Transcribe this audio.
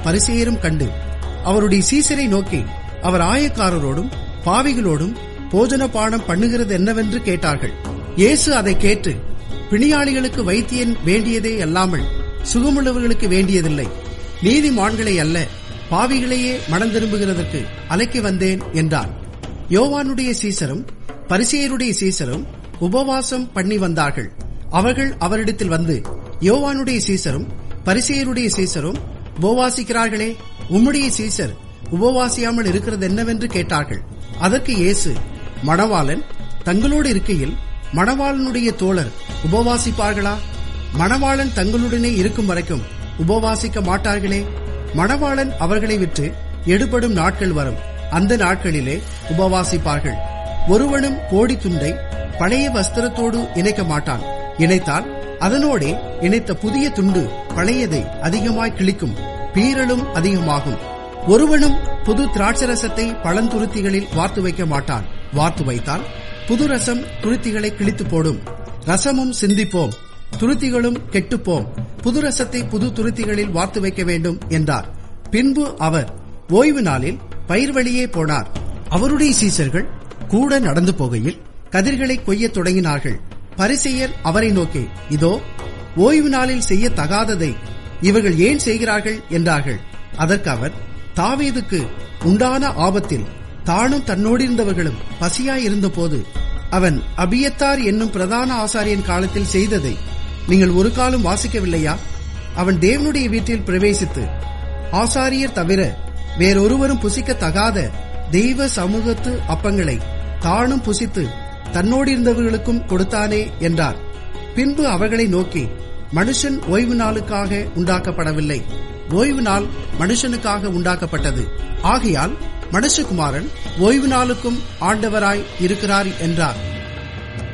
பரிசேயரும் கண்டு அவருடைய சீசரை நோக்கி அவர் ஆயக்காரரோடும் பாவிகளோடும் போஜன பானம் பண்ணுகிறது என்னவென்று கேட்டார்கள் இயேசு அதை கேட்டு பிணியாளிகளுக்கு வைத்தியன் வேண்டியதே அல்லாமல் சுகமுள்ளவர்களுக்கு வேண்டியதில்லை நீதிமான்களை அல்ல பாவிகளையே மனம் திரும்புகிறதற்கு அலைக்கு வந்தேன் என்றார் யோவானுடைய சீசரும் பரிசேயருடைய சீசரும் உபவாசம் பண்ணி வந்தார்கள் அவர்கள் அவரிடத்தில் வந்து யோவானுடைய சீசரும் பரிசேயருடைய சீசரும் உபவாசிக்கிறார்களே உம்முடைய சீசர் உபவாசியாமல் இருக்கிறது என்னவென்று கேட்டார்கள் அதற்கு இயேசு மணவாளன் தங்களோடு இருக்கையில் மணவாளனுடைய தோழர் உபவாசிப்பார்களா மணவாளன் தங்களுடனே இருக்கும் வரைக்கும் உபவாசிக்க மாட்டார்களே மணவாளன் அவர்களை விட்டு எடுபடும் நாட்கள் வரும் அந்த நாட்களிலே உபவாசிப்பார்கள் ஒருவனும் கோடி துண்டை பழைய வஸ்திரத்தோடு இணைக்க மாட்டான் இணைத்தால் அதனோடே இணைத்த புதிய துண்டு பழையதை அதிகமாய் கிழிக்கும் பீரலும் அதிகமாகும் ஒருவனும் புது திராட்சரசத்தை பழந்துருத்திகளில் வார்த்து வைக்க மாட்டான் வார்த்து வைத்தால் புது ரசம் துருத்திகளை கிழித்து போடும் ரசமும் சிந்திப்போம் துருத்திகளும் கெட்டுப்போம் புது ரசத்தை புது துருத்திகளில் வார்த்து வைக்க வேண்டும் என்றார் பின்பு அவர் ஓய்வு நாளில் பயிர் வழியே போனார் அவருடைய சீசர்கள் கூட நடந்து போகையில் கதிர்களை கொய்யத் தொடங்கினார்கள் பரிசெயர் அவரை நோக்கி இதோ ஓய்வு நாளில் செய்ய தகாததை இவர்கள் ஏன் செய்கிறார்கள் என்றார்கள் அதற்கு அவர் தாவீதுக்கு உண்டான ஆபத்தில் தானும் தன்னோடிருந்தவர்களும் பசியாயிருந்த போது அவன் அபியத்தார் என்னும் பிரதான ஆசாரியன் காலத்தில் செய்ததை நீங்கள் ஒரு காலம் வாசிக்கவில்லையா அவன் தேவனுடைய வீட்டில் பிரவேசித்து ஆசாரியர் தவிர வேறொருவரும் புசிக்க தகாத தெய்வ சமூகத்து அப்பங்களை தானும் புசித்து தன்னோடிருந்தவர்களுக்கும் கொடுத்தானே என்றார் பின்பு அவர்களை நோக்கி மனுஷன் ஓய்வு நாளுக்காக உண்டாக்கப்படவில்லை ஓய்வு நாள் மனுஷனுக்காக உண்டாக்கப்பட்டது ஆகையால் மனுஷகுமாரன் ஓய்வு நாளுக்கும் ஆண்டவராய் இருக்கிறார் என்றார்